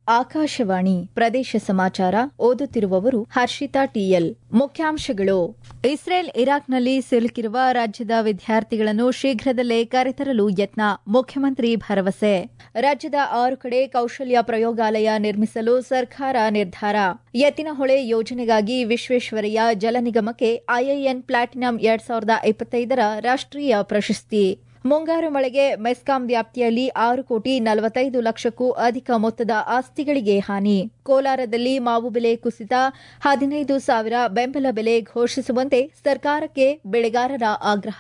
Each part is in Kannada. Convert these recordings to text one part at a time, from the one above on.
ಆಕಾಶವಾಣಿ ಪ್ರದೇಶ ಸಮಾಚಾರ ಓದುತ್ತಿರುವವರು ಹರ್ಷಿತಾ ಟಿಎಲ್ ಮುಖ್ಯಾಂಶಗಳು ಇಸ್ರೇಲ್ ಇರಾಕ್ನಲ್ಲಿ ಸಿಲುಕಿರುವ ರಾಜ್ಯದ ವಿದ್ಯಾರ್ಥಿಗಳನ್ನು ಶೀಘ್ರದಲ್ಲೇ ಕರೆತರಲು ಯತ್ನ ಮುಖ್ಯಮಂತ್ರಿ ಭರವಸೆ ರಾಜ್ಯದ ಆರು ಕಡೆ ಕೌಶಲ್ಯ ಪ್ರಯೋಗಾಲಯ ನಿರ್ಮಿಸಲು ಸರ್ಕಾರ ನಿರ್ಧಾರ ಎತ್ತಿನಹೊಳೆ ಯೋಜನೆಗಾಗಿ ವಿಶ್ವೇಶ್ವರಯ್ಯ ಜಲ ನಿಗಮಕ್ಕೆ ಐಐಎನ್ ಪ್ಲಾಟಿನಂ ಎರಡ್ ಸಾವಿರದ ಇಪ್ಪತ್ತೈದರ ರಾಷ್ಟೀಯ ಪ್ರಶಸ್ತಿ ಮುಂಗಾರು ಮಳೆಗೆ ಮೆಸ್ಕಾಂ ವ್ಯಾಪ್ತಿಯಲ್ಲಿ ಆರು ಕೋಟಿ ನಲವತ್ತೈದು ಲಕ್ಷಕ್ಕೂ ಅಧಿಕ ಮೊತ್ತದ ಆಸ್ತಿಗಳಿಗೆ ಹಾನಿ ಕೋಲಾರದಲ್ಲಿ ಮಾವು ಬೆಲೆ ಕುಸಿತ ಹದಿನೈದು ಸಾವಿರ ಬೆಂಬಲ ಬೆಲೆ ಘೋಷಿಸುವಂತೆ ಸರ್ಕಾರಕ್ಕೆ ಬೆಳೆಗಾರರ ಆಗ್ರಹ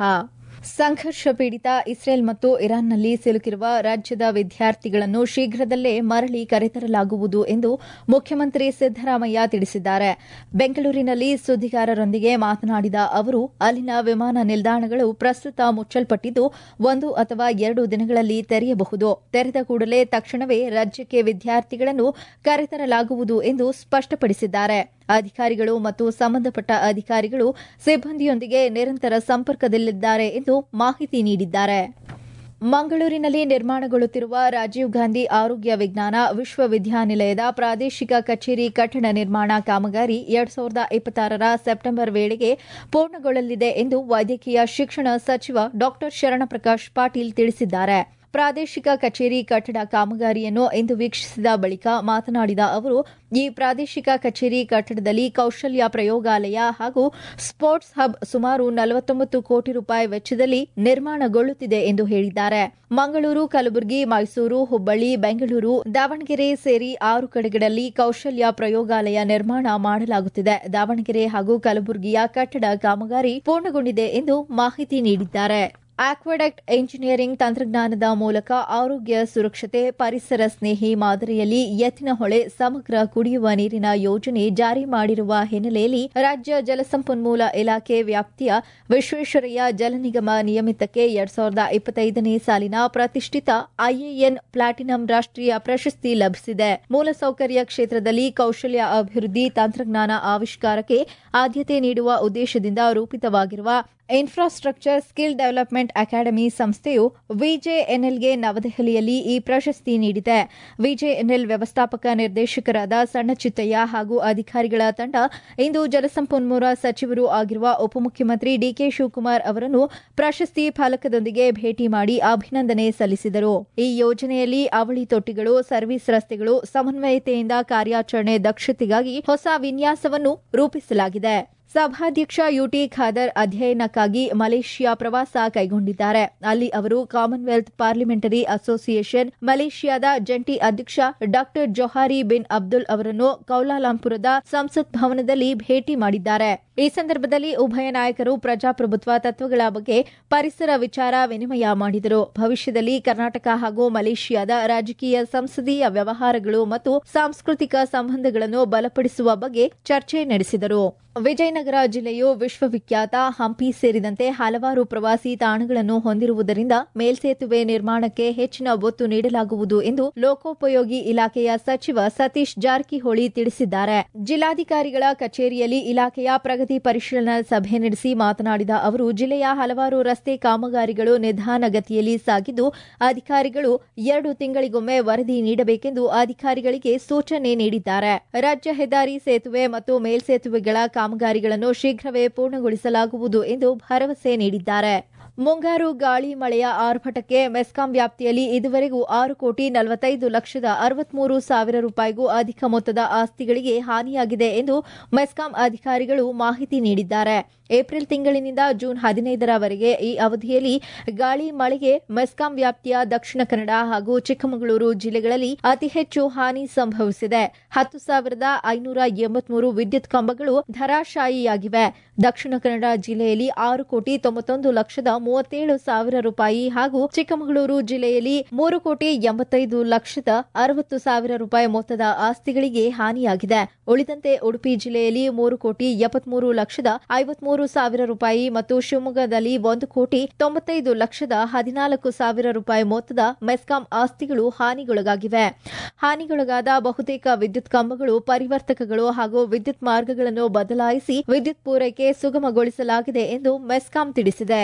ಸಂಘರ್ಷ ಪೀಡಿತ ಇಸ್ರೇಲ್ ಮತ್ತು ಇರಾನ್ನಲ್ಲಿ ಸಿಲುಕಿರುವ ರಾಜ್ಯದ ವಿದ್ಯಾರ್ಥಿಗಳನ್ನು ಶೀಘ್ರದಲ್ಲೇ ಮರಳಿ ಕರೆತರಲಾಗುವುದು ಎಂದು ಮುಖ್ಯಮಂತ್ರಿ ಸಿದ್ದರಾಮಯ್ಯ ತಿಳಿಸಿದ್ದಾರೆ ಬೆಂಗಳೂರಿನಲ್ಲಿ ಸುದ್ದಿಗಾರರೊಂದಿಗೆ ಮಾತನಾಡಿದ ಅವರು ಅಲ್ಲಿನ ವಿಮಾನ ನಿಲ್ದಾಣಗಳು ಪ್ರಸ್ತುತ ಮುಚ್ಚಲ್ಪಟ್ಟಿದ್ದು ಒಂದು ಅಥವಾ ಎರಡು ದಿನಗಳಲ್ಲಿ ತೆರೆಯಬಹುದು ತೆರೆದ ಕೂಡಲೇ ತಕ್ಷಣವೇ ರಾಜ್ಯಕ್ಕೆ ವಿದ್ಯಾರ್ಥಿಗಳನ್ನು ಕರೆತರಲಾಗುವುದು ಎಂದು ಸ್ಪಷ್ಟಪಡಿಸಿದ್ದಾರೆ ಅಧಿಕಾರಿಗಳು ಮತ್ತು ಸಂಬಂಧಪಟ್ಟ ಅಧಿಕಾರಿಗಳು ಸಿಬ್ಬಂದಿಯೊಂದಿಗೆ ನಿರಂತರ ಸಂಪರ್ಕದಲ್ಲಿದ್ದಾರೆ ಎಂದು ಮಾಹಿತಿ ನೀಡಿದ್ದಾರೆ ಮಂಗಳೂರಿನಲ್ಲಿ ನಿರ್ಮಾಣಗೊಳ್ಳುತ್ತಿರುವ ರಾಜೀವ್ ಗಾಂಧಿ ಆರೋಗ್ಯ ವಿಜ್ಞಾನ ವಿಶ್ವವಿದ್ಯಾನಿಲಯದ ಪ್ರಾದೇಶಿಕ ಕಚೇರಿ ಕಟ್ಟಡ ನಿರ್ಮಾಣ ಕಾಮಗಾರಿ ಎರಡ್ ಸಾವಿರದ ಇಪ್ಪತ್ತಾರರ ಸೆಪ್ಟೆಂಬರ್ ವೇಳೆಗೆ ಪೂರ್ಣಗೊಳ್ಳಲಿದೆ ಎಂದು ವೈದ್ಯಕೀಯ ಶಿಕ್ಷಣ ಸಚಿವ ಡಾ ಶರಣಪ್ರಕಾಶ್ ಪಾಟೀಲ್ ತಿಳಿಸಿದ್ದಾರೆ ಪ್ರಾದೇಶಿಕ ಕಚೇರಿ ಕಟ್ಟಡ ಕಾಮಗಾರಿಯನ್ನು ಇಂದು ವೀಕ್ಷಿಸಿದ ಬಳಿಕ ಮಾತನಾಡಿದ ಅವರು ಈ ಪ್ರಾದೇಶಿಕ ಕಚೇರಿ ಕಟ್ಟಡದಲ್ಲಿ ಕೌಶಲ್ಯ ಪ್ರಯೋಗಾಲಯ ಹಾಗೂ ಸ್ಪೋರ್ಟ್ಸ್ ಹಬ್ ಸುಮಾರು ನಲವತ್ತೊಂಬತ್ತು ಕೋಟಿ ರೂಪಾಯಿ ವೆಚ್ಚದಲ್ಲಿ ನಿರ್ಮಾಣಗೊಳ್ಳುತ್ತಿದೆ ಎಂದು ಹೇಳಿದ್ದಾರೆ ಮಂಗಳೂರು ಕಲಬುರಗಿ ಮೈಸೂರು ಹುಬ್ಬಳ್ಳಿ ಬೆಂಗಳೂರು ದಾವಣಗೆರೆ ಸೇರಿ ಆರು ಕಡೆಗಳಲ್ಲಿ ಕೌಶಲ್ಯ ಪ್ರಯೋಗಾಲಯ ನಿರ್ಮಾಣ ಮಾಡಲಾಗುತ್ತಿದೆ ದಾವಣಗೆರೆ ಹಾಗೂ ಕಲಬುರಗಿಯ ಕಟ್ಟಡ ಕಾಮಗಾರಿ ಪೂರ್ಣಗೊಂಡಿದೆ ಎಂದು ಮಾಹಿತಿ ನೀಡಿದ್ದಾರೆ ಆಕ್ವಾಡಕ್ಟ್ ಎಂಜಿನಿಯರಿಂಗ್ ತಂತ್ರಜ್ಞಾನದ ಮೂಲಕ ಆರೋಗ್ಯ ಸುರಕ್ಷತೆ ಪರಿಸರ ಸ್ನೇಹಿ ಮಾದರಿಯಲ್ಲಿ ಎತ್ತಿನಹೊಳೆ ಸಮಗ್ರ ಕುಡಿಯುವ ನೀರಿನ ಯೋಜನೆ ಜಾರಿ ಮಾಡಿರುವ ಹಿನ್ನೆಲೆಯಲ್ಲಿ ರಾಜ್ಯ ಜಲಸಂಪನ್ಮೂಲ ಇಲಾಖೆ ವ್ಯಾಪ್ತಿಯ ವಿಶ್ವೇಶ್ವರಯ್ಯ ಜಲ ನಿಗಮ ನಿಯಮಿತಕ್ಕೆ ಎರಡ್ ಸಾವಿರದ ಇಪ್ಪತ್ತೈದನೇ ಸಾಲಿನ ಪ್ರತಿಷ್ಠಿತ ಐಎಎನ್ ಪ್ಲಾಟಿನಂ ರಾಷ್ಟೀಯ ಪ್ರಶಸ್ತಿ ಲಭಿಸಿದೆ ಮೂಲಸೌಕರ್ಯ ಕ್ಷೇತ್ರದಲ್ಲಿ ಕೌಶಲ್ಯ ಅಭಿವೃದ್ಧಿ ತಂತ್ರಜ್ಞಾನ ಆವಿಷ್ಕಾರಕ್ಕೆ ಆದ್ಯತೆ ನೀಡುವ ಉದ್ದೇಶದಿಂದ ರೂಪಿತವಾಗಿರುವ ಇನ್ಫ್ರಾಸ್ಟ್ರಕ್ಚರ್ ಸ್ಕಿಲ್ ಡೆವಲಪ್ಮೆಂಟ್ ಅಕಾಡೆಮಿ ಸಂಸ್ಥೆಯು ವಿಜೆಎನ್ಎಲ್ಗೆ ನವದೆಹಲಿಯಲ್ಲಿ ಈ ಪ್ರಶಸ್ತಿ ನೀಡಿದೆ ವಿಜೆಎನ್ಎಲ್ ವ್ಯವಸ್ಥಾಪಕ ನಿರ್ದೇಶಕರಾದ ಸಣ್ಣ ಚಿತ್ತಯ್ಯ ಹಾಗೂ ಅಧಿಕಾರಿಗಳ ತಂಡ ಇಂದು ಜಲಸಂಪನ್ಮೂಲ ಸಚಿವರೂ ಆಗಿರುವ ಉಪಮುಖ್ಯಮಂತ್ರಿ ಡಿಕೆ ಶಿವಕುಮಾರ್ ಅವರನ್ನು ಪ್ರಶಸ್ತಿ ಫಲಕದೊಂದಿಗೆ ಭೇಟಿ ಮಾಡಿ ಅಭಿನಂದನೆ ಸಲ್ಲಿಸಿದರು ಈ ಯೋಜನೆಯಲ್ಲಿ ಅವಳಿ ತೊಟ್ಟಿಗಳು ಸರ್ವಿಸ್ ರಸ್ತೆಗಳು ಸಮನ್ವಯತೆಯಿಂದ ಕಾರ್ಯಾಚರಣೆ ದಕ್ಷತೆಗಾಗಿ ಹೊಸ ವಿನ್ಯಾಸವನ್ನು ರೂಪಿಸಲಾಗಿದೆ ಸಭಾಧ್ಯಕ್ಷ ಯುಟಿ ಖಾದರ್ ಅಧ್ಯಯನಕ್ಕಾಗಿ ಮಲೇಷ್ಯಾ ಪ್ರವಾಸ ಕೈಗೊಂಡಿದ್ದಾರೆ ಅಲ್ಲಿ ಅವರು ಕಾಮನ್ವೆಲ್ತ್ ಪಾರ್ಲಿಮೆಂಟರಿ ಅಸೋಸಿಯೇಷನ್ ಮಲೇಷ್ಯಾದ ಜಂಟಿ ಅಧ್ಯಕ್ಷ ಡಾ ಜೊಹಾರಿ ಬಿನ್ ಅಬ್ದುಲ್ ಅವರನ್ನು ಕೌಲಾಲಂಪುರದ ಸಂಸತ್ ಭವನದಲ್ಲಿ ಭೇಟಿ ಮಾಡಿದ್ದಾರೆ ಈ ಸಂದರ್ಭದಲ್ಲಿ ಉಭಯ ನಾಯಕರು ಪ್ರಜಾಪ್ರಭುತ್ವ ತತ್ವಗಳ ಬಗ್ಗೆ ಪರಿಸರ ವಿಚಾರ ವಿನಿಮಯ ಮಾಡಿದರು ಭವಿಷ್ಯದಲ್ಲಿ ಕರ್ನಾಟಕ ಹಾಗೂ ಮಲೇಷ್ಯಾದ ರಾಜಕೀಯ ಸಂಸದೀಯ ವ್ಯವಹಾರಗಳು ಮತ್ತು ಸಾಂಸ್ಕೃತಿಕ ಸಂಬಂಧಗಳನ್ನು ಬಲಪಡಿಸುವ ಬಗ್ಗೆ ಚರ್ಚೆ ನಡೆಸಿದರು ವಿಜಯನಗರ ಜಿಲ್ಲೆಯು ವಿಶ್ವವಿಖ್ಯಾತ ಹಂಪಿ ಸೇರಿದಂತೆ ಹಲವಾರು ಪ್ರವಾಸಿ ತಾಣಗಳನ್ನು ಹೊಂದಿರುವುದರಿಂದ ಮೇಲ್ಸೇತುವೆ ನಿರ್ಮಾಣಕ್ಕೆ ಹೆಚ್ಚಿನ ಒತ್ತು ನೀಡಲಾಗುವುದು ಎಂದು ಲೋಕೋಪಯೋಗಿ ಇಲಾಖೆಯ ಸಚಿವ ಸತೀಶ್ ಜಾರಕಿಹೊಳಿ ತಿಳಿಸಿದ್ದಾರೆ ಜಿಲ್ಲಾಧಿಕಾರಿಗಳ ಕಚೇರಿಯಲ್ಲಿ ಇಲಾಖೆಯ ಪ್ರಗತಿ ಪರಿಶೀಲನಾ ಸಭೆ ನಡೆಸಿ ಮಾತನಾಡಿದ ಅವರು ಜಿಲ್ಲೆಯ ಹಲವಾರು ರಸ್ತೆ ಕಾಮಗಾರಿಗಳು ನಿಧಾನಗತಿಯಲ್ಲಿ ಸಾಗಿದ್ದು ಅಧಿಕಾರಿಗಳು ಎರಡು ತಿಂಗಳಿಗೊಮ್ಮೆ ವರದಿ ನೀಡಬೇಕೆಂದು ಅಧಿಕಾರಿಗಳಿಗೆ ಸೂಚನೆ ನೀಡಿದ್ದಾರೆ ರಾಜ್ಯ ಹೆದ್ದಾರಿ ಸೇತುವೆ ಮತ್ತು ಮೇಲ್ಸೇತುವೆಗಳ ಕಾಮಗಾರಿಗಳನ್ನು ಶೀಘ್ರವೇ ಪೂರ್ಣಗೊಳಿಸಲಾಗುವುದು ಎಂದು ಭರವಸೆ ನೀಡಿದ್ದಾರೆ ಮುಂಗಾರು ಗಾಳಿ ಮಳೆಯ ಆರ್ಭಟಕ್ಕೆ ಮೆಸ್ಕಾಂ ವ್ಯಾಪ್ತಿಯಲ್ಲಿ ಇದುವರೆಗೂ ಆರು ಕೋಟಿ ನಲವತ್ತೈದು ಲಕ್ಷದ ಅರವತ್ಮೂರು ಸಾವಿರ ರೂಪಾಯಿಗೂ ಅಧಿಕ ಮೊತ್ತದ ಆಸ್ತಿಗಳಿಗೆ ಹಾನಿಯಾಗಿದೆ ಎಂದು ಮೆಸ್ಕಾಂ ಅಧಿಕಾರಿಗಳು ಮಾಹಿತಿ ನೀಡಿದ್ದಾರೆ ಏಪ್ರಿಲ್ ತಿಂಗಳಿನಿಂದ ಜೂನ್ ಹದಿನೈದರವರೆಗೆ ಈ ಅವಧಿಯಲ್ಲಿ ಗಾಳಿ ಮಳೆಗೆ ಮೆಸ್ಕಾಂ ವ್ಯಾಪ್ತಿಯ ದಕ್ಷಿಣ ಕನ್ನಡ ಹಾಗೂ ಚಿಕ್ಕಮಗಳೂರು ಜಿಲ್ಲೆಗಳಲ್ಲಿ ಅತಿ ಹೆಚ್ಚು ಹಾನಿ ಸಂಭವಿಸಿದೆ ಹತ್ತು ಸಾವಿರದ ಐನೂರ ಎಂಬತ್ಮೂರು ವಿದ್ಯುತ್ ಕಂಬಗಳು ಧರಾಶಾಯಿಯಾಗಿವೆ ದಕ್ಷಿಣ ಕನ್ನಡ ಜಿಲ್ಲೆಯಲ್ಲಿ ಆರು ಕೋಟಿ ತೊಂಬತ್ತೊಂದು ಲಕ್ಷದ ಮೂವತ್ತೇಳು ಸಾವಿರ ರೂಪಾಯಿ ಹಾಗೂ ಚಿಕ್ಕಮಗಳೂರು ಜಿಲ್ಲೆಯಲ್ಲಿ ಮೂರು ಕೋಟಿ ಎಂಬತ್ತೈದು ಲಕ್ಷದ ಅರವತ್ತು ಸಾವಿರ ರೂಪಾಯಿ ಮೊತ್ತದ ಆಸ್ತಿಗಳಿಗೆ ಹಾನಿಯಾಗಿದೆ ಉಳಿದಂತೆ ಉಡುಪಿ ಜಿಲ್ಲೆಯಲ್ಲಿ ಮೂರು ಕೋಟಿ ಎಪ್ಪತ್ಮೂರು ಲಕ್ಷದ ಐವತ್ಮೂರು ಸಾವಿರ ರೂಪಾಯಿ ಮತ್ತು ಶಿವಮೊಗ್ಗದಲ್ಲಿ ಒಂದು ಕೋಟಿ ತೊಂಬತ್ತೈದು ಲಕ್ಷದ ಹದಿನಾಲ್ಕು ಸಾವಿರ ರೂಪಾಯಿ ಮೊತ್ತದ ಮೆಸ್ಕಾಂ ಆಸ್ತಿಗಳು ಹಾನಿಗೊಳಗಾಗಿವೆ ಹಾನಿಗೊಳಗಾದ ಬಹುತೇಕ ವಿದ್ಯುತ್ ಕಂಬಗಳು ಪರಿವರ್ತಕಗಳು ಹಾಗೂ ವಿದ್ಯುತ್ ಮಾರ್ಗಗಳನ್ನು ಬದಲಾಯಿಸಿ ವಿದ್ಯುತ್ ಪೂರೈಕೆ ಸುಗಮಗೊಳಿಸಲಾಗಿದೆ ಎಂದು ಮೆಸ್ಕಾಂ ತಿಳಿಸಿದೆ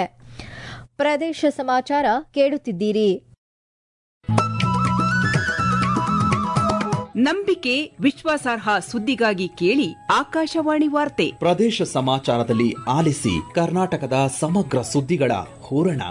ಪ್ರದೇಶ ಸಮಾಚಾರ ಕೇಳುತ್ತಿದ್ದೀರಿ ನಂಬಿಕೆ ವಿಶ್ವಾಸಾರ್ಹ ಸುದ್ದಿಗಾಗಿ ಕೇಳಿ ಆಕಾಶವಾಣಿ ವಾರ್ತೆ ಪ್ರದೇಶ ಸಮಾಚಾರದಲ್ಲಿ ಆಲಿಸಿ ಕರ್ನಾಟಕದ ಸಮಗ್ರ ಸುದ್ದಿಗಳ ಹೂರಣ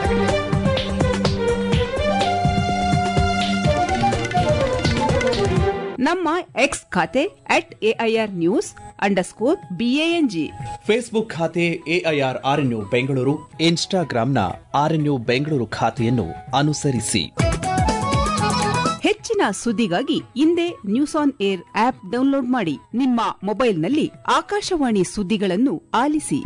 ನಮ್ಮ ಎಕ್ಸ್ ಖಾತೆ at AIR news underscore BANG Facebook ಖಾತೆ ಎಐಆರ್ ಆರ್ಎನ್ಯು ಬೆಂಗಳೂರು ಇನ್ಸ್ಟಾಗ್ರಾಂನ ಆರ್ಎನ್ಯು ಬೆಂಗಳೂರು ಖಾತೆಯನ್ನು ಅನುಸರಿಸಿ ಹೆಚ್ಚಿನ ಸುದ್ದಿಗಾಗಿ ಹಿಂದೆ news on air app download ಮಾಡಿ ನಿಮ್ಮ ಮೊಬೈಲ್ನಲ್ಲಿ ಆಕಾಶವಾಣಿ ಸುದ್ದಿಗಳನ್ನು ಆಲಿಸಿ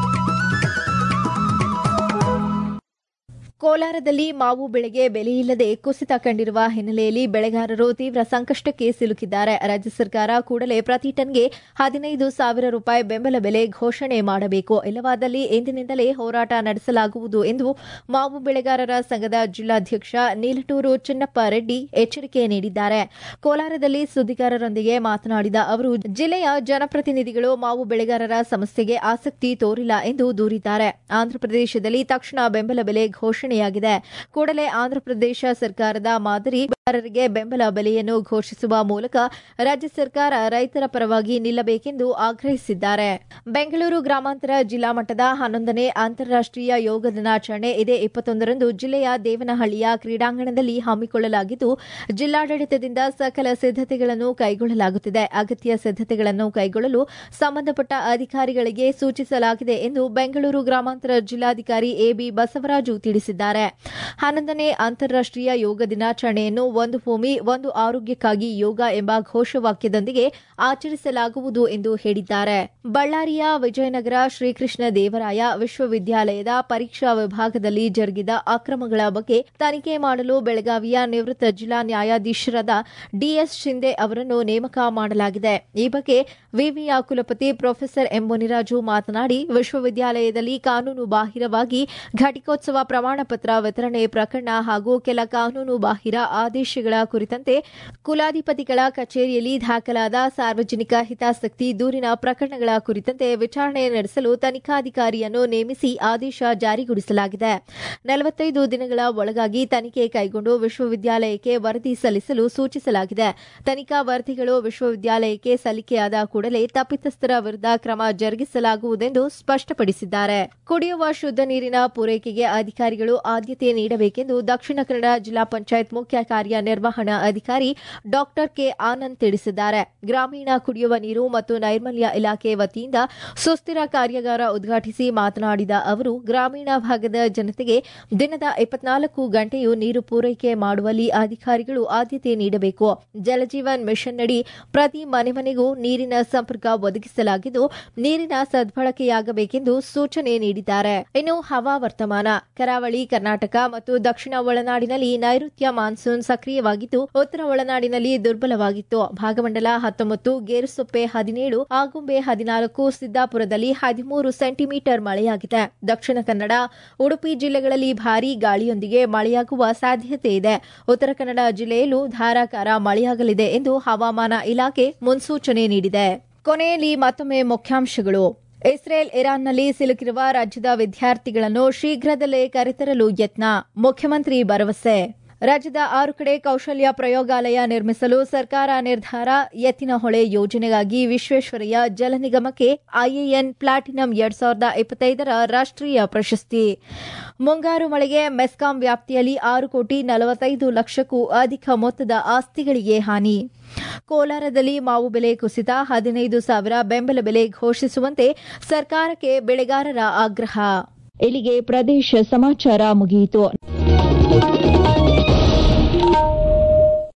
ಕೋಲಾರದಲ್ಲಿ ಮಾವು ಬೆಳೆಗೆ ಬೆಲೆಯಿಲ್ಲದೆ ಕುಸಿತ ಕಂಡಿರುವ ಹಿನ್ನೆಲೆಯಲ್ಲಿ ಬೆಳೆಗಾರರು ತೀವ್ರ ಸಂಕಷ್ಟಕ್ಕೆ ಸಿಲುಕಿದ್ದಾರೆ ರಾಜ್ಯ ಸರ್ಕಾರ ಕೂಡಲೇ ಪ್ರತಿ ಟನ್ಗೆ ಹದಿನೈದು ಸಾವಿರ ರೂಪಾಯಿ ಬೆಂಬಲ ಬೆಲೆ ಘೋಷಣೆ ಮಾಡಬೇಕು ಇಲ್ಲವಾದಲ್ಲಿ ಇಂದಿನಿಂದಲೇ ಹೋರಾಟ ನಡೆಸಲಾಗುವುದು ಎಂದು ಮಾವು ಬೆಳೆಗಾರರ ಸಂಘದ ಜಿಲ್ಲಾಧ್ಯಕ್ಷ ನೀಲಟೂರು ಚಿನ್ನಪ್ಪ ರೆಡ್ಡಿ ಎಚ್ಚರಿಕೆ ನೀಡಿದ್ದಾರೆ ಕೋಲಾರದಲ್ಲಿ ಸುದ್ದಿಗಾರರೊಂದಿಗೆ ಮಾತನಾಡಿದ ಅವರು ಜಿಲ್ಲೆಯ ಜನಪ್ರತಿನಿಧಿಗಳು ಮಾವು ಬೆಳೆಗಾರರ ಸಮಸ್ಯೆಗೆ ಆಸಕ್ತಿ ತೋರಿಲ್ಲ ಎಂದು ದೂರಿದ್ದಾರೆ ಆಂಧ್ರಪ್ರದೇಶದಲ್ಲಿ ತಕ್ಷಣ ಬೆಂಬಲ ಬೆಲೆ ಘೋಷಣೆಯಾಗಿದೆ ಕೂಡಲೇ ಆಂಧ್ರಪ್ರದೇಶ ಸರ್ಕಾರದ ಮಾದರಿ ಬೆಳೆಗಾರರಿಗೆ ಬೆಂಬಲ ಬೆಲೆಯನ್ನು ಘೋಷಿಸುವ ಮೂಲಕ ರಾಜ್ಯ ಸರ್ಕಾರ ರೈತರ ಪರವಾಗಿ ನಿಲ್ಲಬೇಕೆಂದು ಆಗ್ರಹಿಸಿದ್ದಾರೆ ಬೆಂಗಳೂರು ಗ್ರಾಮಾಂತರ ಜಿಲ್ಲಾ ಮಟ್ಟದ ಹನ್ನೊಂದನೇ ಅಂತಾರಾಷ್ಟೀಯ ಯೋಗ ದಿನಾಚರಣೆ ಇದೇ ಇಪ್ಪತ್ತೊಂದರಂದು ಜಿಲ್ಲೆಯ ದೇವನಹಳ್ಳಿಯ ಕ್ರೀಡಾಂಗಣದಲ್ಲಿ ಹಮ್ಮಿಕೊಳ್ಳಲಾಗಿದ್ದು ಜಿಲ್ಲಾಡಳಿತದಿಂದ ಸಕಲ ಸಿದ್ದತೆಗಳನ್ನು ಕೈಗೊಳ್ಳಲಾಗುತ್ತಿದೆ ಅಗತ್ಯ ಸಿದ್ದತೆಗಳನ್ನು ಕೈಗೊಳ್ಳಲು ಸಂಬಂಧಪಟ್ಟ ಅಧಿಕಾರಿಗಳಿಗೆ ಸೂಚಿಸಲಾಗಿದೆ ಎಂದು ಬೆಂಗಳೂರು ಗ್ರಾಮಾಂತರ ಜಿಲ್ಲಾಧಿಕಾರಿ ಎಬಿ ಬಸವರಾಜು ತಿಳಿಸಿದ್ದಾರೆ ಹನ್ನೊಂದನೇ ಅಂತಾರಾಷ್ಟೀಯ ಯೋಗ ದಿನಾಚರಣೆಯನ್ನು ಒಂದು ಭೂಮಿ ಒಂದು ಆರೋಗ್ಯಕ್ಕಾಗಿ ಯೋಗ ಎಂಬ ಘೋಷವಾಕ್ಯದೊಂದಿಗೆ ಆಚರಿಸಲಾಗುವುದು ಎಂದು ಹೇಳಿದ್ದಾರೆ ಬಳ್ಳಾರಿಯ ವಿಜಯನಗರ ಶ್ರೀಕೃಷ್ಣ ದೇವರಾಯ ವಿಶ್ವವಿದ್ಯಾಲಯದ ಪರೀಕ್ಷಾ ವಿಭಾಗದಲ್ಲಿ ಜರುಗಿದ ಅಕ್ರಮಗಳ ಬಗ್ಗೆ ತನಿಖೆ ಮಾಡಲು ಬೆಳಗಾವಿಯ ನಿವೃತ್ತ ಜಿಲ್ಲಾ ನ್ಯಾಯಾಧೀಶರಾದ ಡಿಎಸ್ ಶಿಂದೆ ಅವರನ್ನು ನೇಮಕ ಮಾಡಲಾಗಿದೆ ಈ ಬಗ್ಗೆ ವಿವಿಯ ಕುಲಪತಿ ಪ್ರೊಫೆಸರ್ ಎಂ ಮುನಿರಾಜು ಮಾತನಾಡಿ ವಿಶ್ವವಿದ್ಯಾಲಯದಲ್ಲಿ ಕಾನೂನು ಬಾಹಿರವಾಗಿ ಘಟಿಕೋತ್ಸವ ಪ್ರಮಾಣ ಪತ್ರ ವಿತರಣೆ ಪ್ರಕರಣ ಹಾಗೂ ಕೆಲ ಕಾನೂನು ಬಾಹಿರ ಆದೇಶಗಳ ಕುರಿತಂತೆ ಕುಲಾಧಿಪತಿಗಳ ಕಚೇರಿಯಲ್ಲಿ ದಾಖಲಾದ ಸಾರ್ವಜನಿಕ ಹಿತಾಸಕ್ತಿ ದೂರಿನ ಪ್ರಕರಣಗಳ ಕುರಿತಂತೆ ವಿಚಾರಣೆ ನಡೆಸಲು ತನಿಖಾಧಿಕಾರಿಯನ್ನು ನೇಮಿಸಿ ಆದೇಶ ಜಾರಿಗೊಳಿಸಲಾಗಿದೆ ನಲವತ್ತೈದು ದಿನಗಳ ಒಳಗಾಗಿ ತನಿಖೆ ಕೈಗೊಂಡು ವಿಶ್ವವಿದ್ಯಾಲಯಕ್ಕೆ ವರದಿ ಸಲ್ಲಿಸಲು ಸೂಚಿಸಲಾಗಿದೆ ತನಿಖಾ ವರದಿಗಳು ವಿಶ್ವವಿದ್ಯಾಲಯಕ್ಕೆ ಸಲ್ಲಿಕೆಯಾದ ಕೂಡಲೇ ತಪ್ಪಿತಸ್ಥರ ವಿರುದ್ಧ ಕ್ರಮ ಜರುಗಿಸಲಾಗುವುದೆಂದು ಸ್ಪಷ್ಟಪಡಿಸಿದ್ದಾರೆ ಕುಡಿಯುವ ಶುದ್ಧ ನೀರಿನ ಪೂರೈಕೆಗೆ ಅಧಿಕಾರಿಗಳು ಆದ್ಯತೆ ನೀಡಬೇಕೆಂದು ದಕ್ಷಿಣ ಕನ್ನಡ ಜಿಲ್ಲಾ ಪಂಚಾಯತ್ ಮುಖ್ಯ ಕಾರ್ಯನಿರ್ವಹಣಾ ಅಧಿಕಾರಿ ಡಾ ಕೆ ಆನಂದ್ ತಿಳಿಸಿದ್ದಾರೆ ಗ್ರಾಮೀಣ ಕುಡಿಯುವ ನೀರು ಮತ್ತು ನೈರ್ಮಲ್ಯ ಇಲಾಖೆ ವತಿಯಿಂದ ಸುಸ್ಥಿರ ಕಾರ್ಯಾಗಾರ ಉದ್ಘಾಟಿಸಿ ಮಾತನಾಡಿದ ಅವರು ಗ್ರಾಮೀಣ ಭಾಗದ ಜನತೆಗೆ ದಿನದ ಇಪ್ಪತ್ನಾಲ್ಕು ಗಂಟೆಯೂ ನೀರು ಪೂರೈಕೆ ಮಾಡುವಲ್ಲಿ ಅಧಿಕಾರಿಗಳು ಆದ್ಯತೆ ನೀಡಬೇಕು ಜಲಜೀವನ್ ಮಿಷನ್ನಡಿ ಪ್ರತಿ ಮನೆ ಮನೆಗೂ ನೀರಿನ ಸಂಪರ್ಕ ಒದಗಿಸಲಾಗಿದ್ದು ನೀರಿನ ಸದ್ಬಳಕೆಯಾಗಬೇಕೆಂದು ಸೂಚನೆ ನೀಡಿದ್ದಾರೆ ಇನ್ನು ಹವಾ ವರ್ತಮಾನ ಕರಾವಳಿ ಕರ್ನಾಟಕ ಮತ್ತು ದಕ್ಷಿಣ ಒಳನಾಡಿನಲ್ಲಿ ನೈಋತ್ಯ ಮಾನ್ಸೂನ್ ಸಕ್ರಿಯವಾಗಿದ್ದು ಉತ್ತರ ಒಳನಾಡಿನಲ್ಲಿ ದುರ್ಬಲವಾಗಿತ್ತು ಭಾಗಮಂಡಲ ಹತ್ತೊಂಬತ್ತು ಗೇರುಸೊಪ್ಪೆ ಹದಿನೇಳು ಆಗುಂಬೆ ಹದಿನಾಲ್ಕು ಸಿದ್ದಾಪುರದಲ್ಲಿ ಹದಿಮೂರು ಸೆಂಟಿಮೀಟರ್ ಮಳೆಯಾಗಿದೆ ದಕ್ಷಿಣ ಕನ್ನಡ ಉಡುಪಿ ಜಿಲ್ಲೆಗಳಲ್ಲಿ ಭಾರೀ ಗಾಳಿಯೊಂದಿಗೆ ಮಳೆಯಾಗುವ ಸಾಧ್ಯತೆ ಇದೆ ಉತ್ತರ ಕನ್ನಡ ಜಿಲ್ಲೆಯಲ್ಲೂ ಧಾರಾಕಾರ ಮಳೆಯಾಗಲಿದೆ ಎಂದು ಹವಾಮಾನ ಇಲಾಖೆ ಮುನ್ಸೂಚನೆ ನೀಡಿದೆ ಕೊನೆಯಲ್ಲಿ ಮತ್ತೊಮ್ಮೆ ಮುಖ್ಯಾಂಶಗಳು ಇಸ್ರೇಲ್ ಇರಾನ್ನಲ್ಲಿ ಸಿಲುಕಿರುವ ರಾಜ್ಯದ ವಿದ್ಯಾರ್ಥಿಗಳನ್ನು ಶೀಘ್ರದಲ್ಲೇ ಕರೆತರಲು ಯತ್ನ ಮುಖ್ಯಮಂತ್ರಿ ಭರವಸೆ ರಾಜ್ಯದ ಆರು ಕಡೆ ಕೌಶಲ್ಯ ಪ್ರಯೋಗಾಲಯ ನಿರ್ಮಿಸಲು ಸರ್ಕಾರ ನಿರ್ಧಾರ ಎತ್ತಿನಹೊಳೆ ಯೋಜನೆಗಾಗಿ ವಿಶ್ವೇಶ್ವರಯ್ಯ ಜಲ ನಿಗಮಕ್ಕೆ ಐಎಎನ್ ಪ್ಲಾಟಿನಂ ಎರಡ್ ಸಾವಿರದ ಇಪ್ಪತ್ತೈದರ ರಾಷ್ಟೀಯ ಪ್ರಶಸ್ತಿ ಮುಂಗಾರು ಮಳೆಗೆ ಮೆಸ್ಕಾಂ ವ್ಯಾಪ್ತಿಯಲ್ಲಿ ಆರು ಕೋಟಿ ನಲವತ್ತೈದು ಲಕ್ಷಕ್ಕೂ ಅಧಿಕ ಮೊತ್ತದ ಆಸ್ತಿಗಳಿಗೆ ಹಾನಿ ಕೋಲಾರದಲ್ಲಿ ಮಾವು ಬೆಲೆ ಕುಸಿತ ಹದಿನೈದು ಸಾವಿರ ಬೆಂಬಲ ಬೆಲೆ ಘೋಷಿಸುವಂತೆ ಸರ್ಕಾರಕ್ಕೆ ಬೆಳೆಗಾರರ ಆಗ್ರಹ ಇಲ್ಲಿಗೆ ಪ್ರದೇಶ ಸಮಾಚಾರ ಮುಗಿಯಿತು